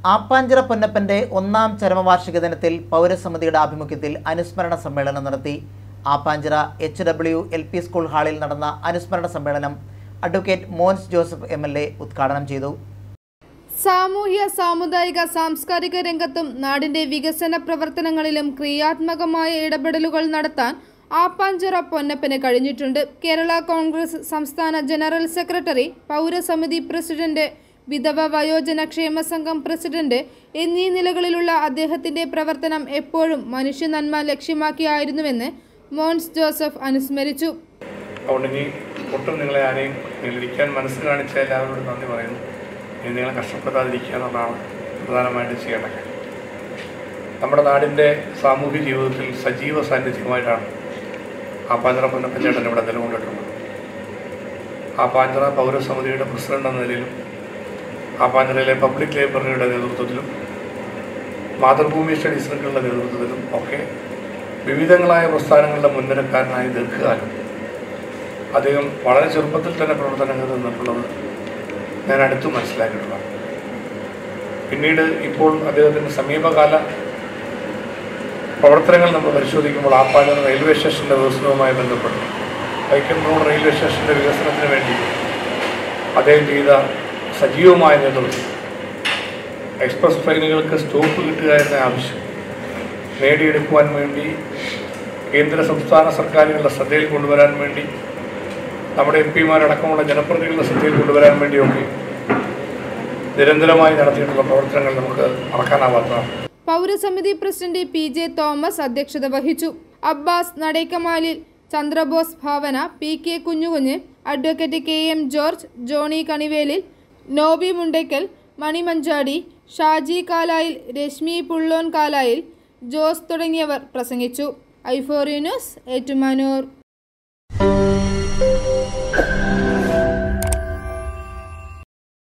ആപ്പാഞ്ചിറ പൊന്നപ്പന്റെ ഒന്നാം ചരമവാർഷിക ദിനത്തിൽ പൗരസമിതിയുടെ ആഭിമുഖ്യത്തിൽ അനുസ്മരണ സമ്മേളനം നടത്തി Appanchira H W L P school ഹാളിൽ നടന്ന അനുസ്മരണ സമ്മേളനം advocate Mons Joseph M L A ഉദ്ഘാടനം ചെയ്തു സാമൂഹ്യ സാമുദായിക സാംസ്കാരിക രംഗത്തും നാടിന്റെ വികസന പ്രവർത്തനങ്ങളിലും ക്രിയാത്മകമായ ഇടപെടലുകൾ നടത്താൻ ആപ്പാഞ്ചിറ പൊന്നപ്പന് കഴിഞ്ഞിട്ടുണ്ട് കേരള കോൺഗ്രസ് സംസ്ഥാന ജനറൽ സെക്രട്ടറി പൗരസമിതി പ്രസിഡന്റ് വിധവ വയോജന ക്ഷേമ സംഘം പ്രസിഡന്റ് എന്നീ നിലകളിലുള്ള അദ്ദേഹത്തിന്റെ പ്രവർത്തനം എപ്പോഴും മനുഷ്യ നന്മ ലക്ഷ്യമാക്കിയായിരുന്നുവെന്ന് മോൻസ് ജോസഫ് അനുസ്മരിച്ചു അതുകൊണ്ട് ഇനി ഒട്ടും നിങ്ങളെ ആരെയും നിങ്ങളിരിക്കാൻ മനസ്സ് കാണിച്ച എല്ലാവരോടും നന്ദി പറയുന്നു ഇനി നിങ്ങളെ കഷ്ടപ്പെടാതിരിക്കുക എന്നുള്ളതാണ് പ്രധാനമായിട്ട് ചെയ്യേണ്ട കാര്യം നമ്മുടെ നാടിൻ്റെ സാമൂഹ്യ ജീവിതത്തിൽ സജീവ സാന്നിധ്യമായിട്ടാണ് ആ പാഞ്ചറ പൊന്നപ്പച്ചേട്ടൻ ഇവിടെ നിലകൊണ്ടിട്ടുള്ളത് ആ പാഞ്ചറ പൗരസമിതിയുടെ പ്രസിഡന്റ് എന്ന നിലയിലും ആ പാഞ്ചറയിലെ പബ്ലിക് ലൈബ്രറിയുടെ നേതൃത്വത്തിലും മാതൃഭൂമി സ്റ്റഡി സെൻ്ററുകളുടെ നേതൃത്വത്തിലും ഒക്കെ വിവിധങ്ങളായ പ്രസ്ഥാനങ്ങളുടെ മുൻനിരക്കാരനായി ദീർഘകാലം അദ്ദേഹം വളരെ ചെറുപ്പത്തിൽ തന്നെ പ്രവർത്തനങ്ങൾ നിന്നിട്ടുള്ളത് ഞാൻ അടുത്ത് മനസ്സിലാക്കിയിട്ടുള്ളതാണ് പിന്നീട് ഇപ്പോൾ അദ്ദേഹത്തിൻ്റെ സമീപകാല പ്രവർത്തനങ്ങൾ നമ്മൾ പരിശോധിക്കുമ്പോൾ ആപ്പാലം റെയിൽവേ സ്റ്റേഷൻ്റെ വികസനവുമായി ബന്ധപ്പെട്ട് വൈക്കം റോഡ് റെയിൽവേ സ്റ്റേഷൻ്റെ വികസനത്തിന് വേണ്ടി അദ്ദേഹം ചെയ്ത സജീവമായ നേതൃത്വം എക്സ്പ്രസ് ട്രെയിനുകൾക്ക് സ്റ്റോപ്പ് കിട്ടുക എന്ന ആവശ്യം നേടിയെടുക്കുവാൻ വേണ്ടി കേന്ദ്ര സംസ്ഥാന സർക്കാരുകളുടെ ശ്രദ്ധയിൽ കൊണ്ടുവരാൻ വേണ്ടി നമ്മുടെ എം പിമാരടക്കമുള്ള ജനപ്രതിനിധികളുടെ ശ്രദ്ധയിൽ കൊണ്ടുവരാൻ വേണ്ടിയൊക്കെ നിരന്തരമായി നടത്തിയിട്ടുള്ള പ്രവർത്തനങ്ങൾ നമുക്ക് മറക്കാനാവാത്തതാണ് പൗരസമിതി പ്രസിഡന്റ് പി ജെ തോമസ് അധ്യക്ഷത വഹിച്ചു Abbas Nadekkamalil Chandrabose Bhavana P K Kunjukunju advocate K M George Johny Kanivelil Nobi Mundackal Manimanchadi Shaji Kalayil Reshmi Pullon Kalayil Jose തുടങ്ങിയവർ പ്രസംഗിച്ചു ഐഫോറി ന്യൂസ് ഏറ്റുമാനൂർ